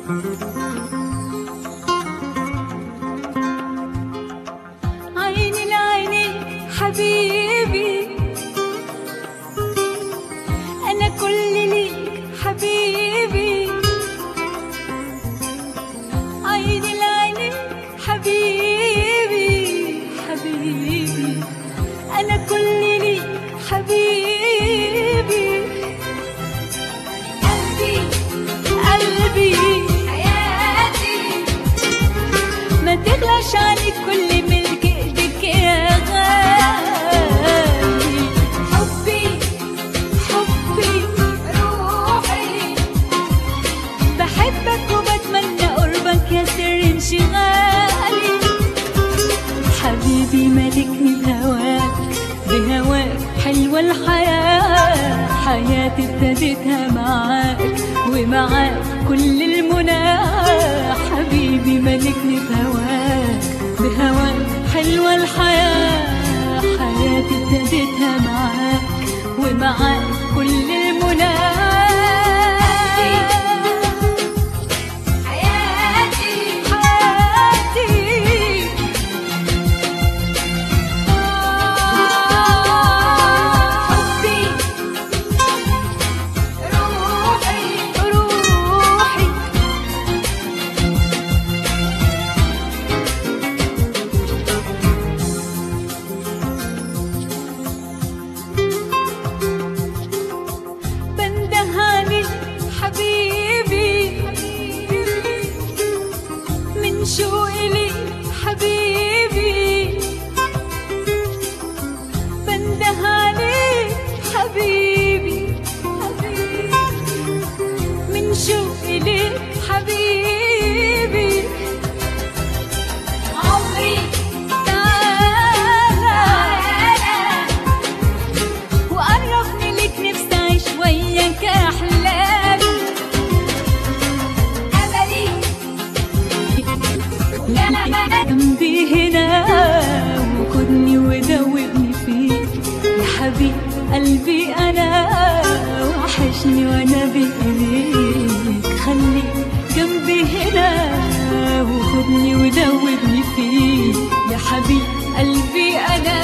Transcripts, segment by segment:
عيني لعيني حبيبي أنا كل ليك حبيبي عيني لعيني حبيبي حبيبي أنا كل ليك حبيبي قلبي قلبي حياتي ما تغلاش عني كل ملك ايدك يا غالي حبي حبي روحي بحبك وبتمنى قربك يا سر انشغالي حبيبي ملكني بهواك بهواك حلوة الحياة حياتي ابتديتها معاك ومعاك كل المنى حبيبي ملكني بهواك بهواك حلوة الحياة حياتي ابتديتها معاك ومعاك كل المنى حياتي حياتي حبي روحي روحي بندهاني حبيبي من شوقي لي حبيبي بندهاني حبيبي من شوقي لي حبيبي عمري تعالى وقربني ليك نفسي اعيش وياك احلامي املي جنبي هنا وخدني ودوبني فيك يا حبيب قلبي انا وحشني وانا بايديك خليك جنبي هنا وخدني ودوبني فيك يا حبيب قلبي انا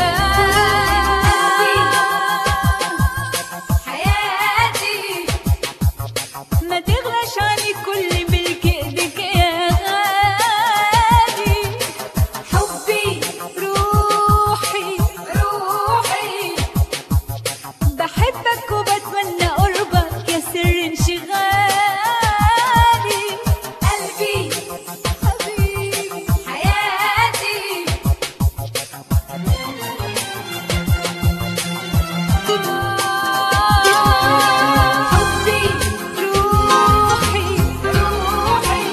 حياتي ما تغلاش عني كل ملك ايدك يا غالي حبي روحي روحي بحبك وبتمنى قربك يا سر انشغالي قلبي حبيبي حياتي حبي روحي روحي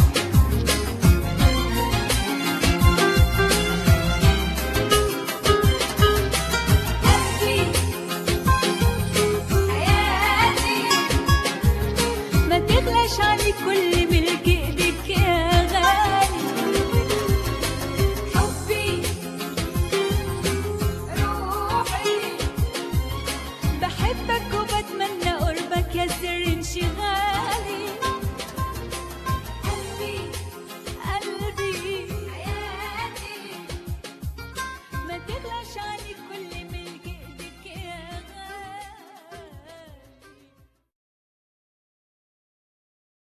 قلبي حياتي ما تغلاش عني كل